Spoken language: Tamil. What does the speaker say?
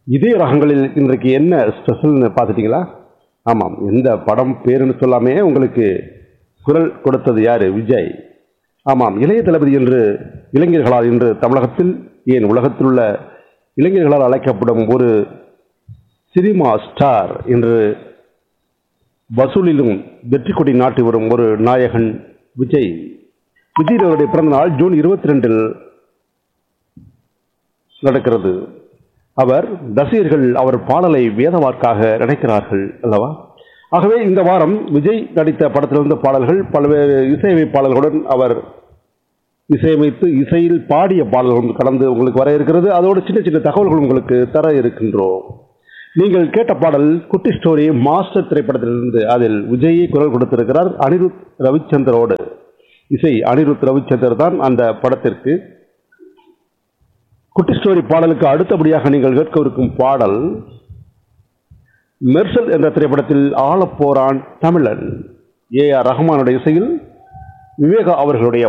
இதே ரகங்களில் இன்றைக்கு என்ன ஸ்பெஷல்னு பார்த்துட்டீங்களா ஆமாம் எந்த படம் பேருன்னு சொல்லாமே உங்களுக்கு குரல் கொடுத்தது யாரு விஜய் ஆமாம் இளைய தளபதி என்று இளைஞர்களால் இன்று தமிழகத்தில் ஏன் உலகத்தில் உள்ள இளைஞர்களால் அழைக்கப்படும் ஒரு சினிமா ஸ்டார் என்று வசூலிலும் வெற்றி கொடி நாட்டி வரும் ஒரு நாயகன் விஜய் விஜய் அவருடைய பிறந்த நாள் ஜூன் இருபத்தி ரெண்டில் நடக்கிறது அவர் ரசிகர்கள் அவர் பாடலை வேதவாக்காக நினைக்கிறார்கள் அல்லவா ஆகவே இந்த வாரம் விஜய் நடித்த படத்திலிருந்த பாடல்கள் பல்வேறு இசையமைப்பாளர்களுடன் அவர் இசையமைத்து இசையில் பாடிய பாடல்களும் கலந்து உங்களுக்கு வர இருக்கிறது அதோடு சின்ன சின்ன தகவல்கள் உங்களுக்கு தர இருக்கின்றோம் நீங்கள் கேட்ட பாடல் குட்டி ஸ்டோரி மாஸ்டர் திரைப்படத்திலிருந்து அதில் விஜயை குரல் கொடுத்திருக்கிறார் அனிருத் ரவிச்சந்தரோடு இசை அனிருத் ரவிச்சந்தர் தான் அந்த படத்திற்கு குட்டி ஸ்டோரி பாடலுக்கு அடுத்தபடியாக நீங்கள் கேட்கவிருக்கும் பாடல் மெர்சல் என்ற திரைப்படத்தில் ஆளப்போரான் தமிழன் ஏ ஆர் ரஹ்மானுடைய இசையில் விவேகா அவர்களுடைய